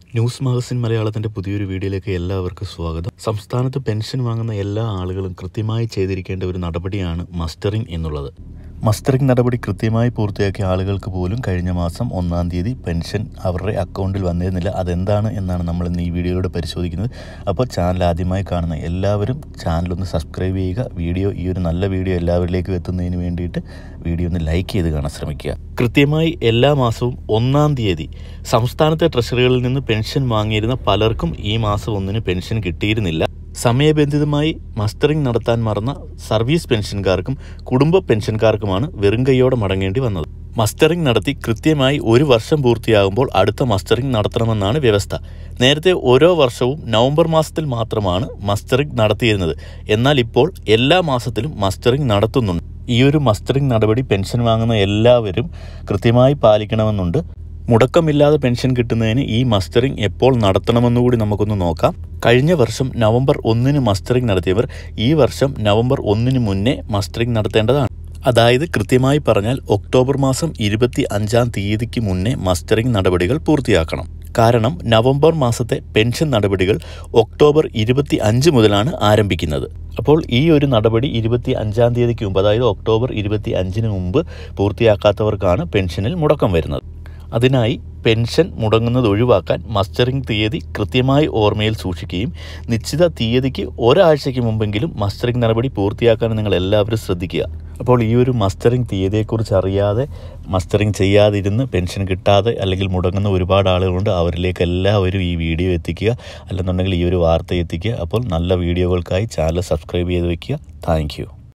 news magazine മലയാളത്തിന്റെ പുതിയൊരു വീഡിയോയിലേക്ക് എല്ലാവർക്കും സ്വാഗതം സംസ്ഥാനത്ത് പെൻഷൻ വാങ്ങുന്ന എല്ലാ ആളുകളും കൃത്യമായി ചെയ്തിരിക്കേണ്ട ഒരു നടപടിയാണ് മസ്റ്ററിംഗ് എന്നുള്ളത് മസ്റ്ററിംഗ് നടപടി കൃത്യമായി പൂർത്തിയാക്കിയ ആളുകൾക്ക് പോലും കഴിഞ്ഞ മാസം ഒന്നാം തീയതി പെൻഷൻ അവരുടെ അക്കൗണ്ടിൽ വന്നിരുന്നില്ല അതെന്താണ് എന്നാണ് നമ്മൾ ഇന്ന് ഈ വീഡിയോയിലൂടെ പരിശോധിക്കുന്നത് അപ്പോൾ ചാനൽ ആദ്യമായി കാണുന്ന എല്ലാവരും ചാനലൊന്ന് സബ്സ്ക്രൈബ് ചെയ്യുക വീഡിയോ ഈ ഒരു നല്ല വീഡിയോ എല്ലാവരിലേക്കും എത്തുന്നതിന് വേണ്ടിയിട്ട് വീഡിയോ ഒന്ന് ലൈക്ക് ചെയ്ത് കാണാൻ ശ്രമിക്കുക കൃത്യമായി എല്ലാ മാസവും ഒന്നാം തീയതി സംസ്ഥാനത്തെ ട്രഷറികളിൽ നിന്ന് പെൻഷൻ വാങ്ങിയിരുന്ന പലർക്കും ഈ മാസം ഒന്നിന് പെൻഷൻ കിട്ടിയിരുന്നില്ല സമയബന്ധിതമായി മസ്റ്ററിംഗ് നടത്താൻ മറന്ന സർവീസ് പെൻഷൻകാർക്കും കുടുംബ പെൻഷൻകാർക്കുമാണ് വെറും കൈയോടെ മടങ്ങേണ്ടി വന്നത് മസ്റ്ററിംഗ് നടത്തി കൃത്യമായി ഒരു വർഷം പൂർത്തിയാകുമ്പോൾ അടുത്ത മസ്റ്ററിംഗ് നടത്തണമെന്നാണ് വ്യവസ്ഥ നേരത്തെ ഓരോ വർഷവും നവംബർ മാസത്തിൽ മാത്രമാണ് മസ്റ്ററിംഗ് നടത്തിയിരുന്നത് എന്നാൽ ഇപ്പോൾ എല്ലാ മാസത്തിലും മസ്റ്ററിംഗ് നടത്തുന്നുണ്ട് ഈ ഒരു മസ്റ്ററിംഗ് നടപടി പെൻഷൻ വാങ്ങുന്ന എല്ലാവരും കൃത്യമായി പാലിക്കണമെന്നുണ്ട് മുടക്കമില്ലാതെ പെൻഷൻ കിട്ടുന്നതിന് ഈ മസ്റ്ററിംഗ് എപ്പോൾ നടത്തണമെന്നുകൂടി നമുക്കൊന്ന് നോക്കാം കഴിഞ്ഞ വർഷം നവംബർ ഒന്നിന് മസ്റ്ററിംഗ് നടത്തിയവർ ഈ വർഷം നവംബർ ഒന്നിന് മുന്നേ മസ്റ്ററിംഗ് നടത്തേണ്ടതാണ് അതായത് കൃത്യമായി പറഞ്ഞാൽ ഒക്ടോബർ മാസം ഇരുപത്തി അഞ്ചാം തീയതിക്ക് മുന്നേ മസ്റ്ററിംഗ് നടപടികൾ പൂർത്തിയാക്കണം കാരണം നവംബർ മാസത്തെ പെൻഷൻ നടപടികൾ ഒക്ടോബർ ഇരുപത്തി അഞ്ച് മുതലാണ് ആരംഭിക്കുന്നത് അപ്പോൾ ഈ ഒരു നടപടി ഇരുപത്തി അഞ്ചാം തീയതിക്ക് മുമ്പ് അതായത് ഒക്ടോബർ ഇരുപത്തി അഞ്ചിന് മുമ്പ് പൂർത്തിയാക്കാത്തവർക്കാണ് പെൻഷനിൽ മുടക്കം വരുന്നത് അതിനായി പെൻഷൻ മുടങ്ങുന്നത് ഒഴിവാക്കാൻ മസ്റ്ററിംഗ് തീയതി കൃത്യമായി ഓർമ്മയിൽ സൂക്ഷിക്കുകയും നിശ്ചിത തീയതിക്ക് ഒരാഴ്ചയ്ക്ക് മുമ്പെങ്കിലും മസ്റ്ററിംഗ് നടപടി പൂർത്തിയാക്കാൻ നിങ്ങൾ എല്ലാവരും ശ്രദ്ധിക്കുക അപ്പോൾ ഈ ഒരു മസ്റ്ററിംഗ് തീയതിയെക്കുറിച്ച് അറിയാതെ മസ്റ്ററിംഗ് ചെയ്യാതിരുന്ന് പെൻഷൻ കിട്ടാതെ അല്ലെങ്കിൽ മുടങ്ങുന്ന ഒരുപാട് ആളുകളുണ്ട് അവരിലേക്ക് എല്ലാവരും ഈ വീഡിയോ എത്തിക്കുക അല്ലെന്നുണ്ടെങ്കിൽ ഈ ഒരു വാർത്ത എത്തിക്കുക അപ്പോൾ നല്ല വീഡിയോകൾക്കായി ചാനൽ സബ്സ്ക്രൈബ് ചെയ്ത് വയ്ക്കുക താങ്ക്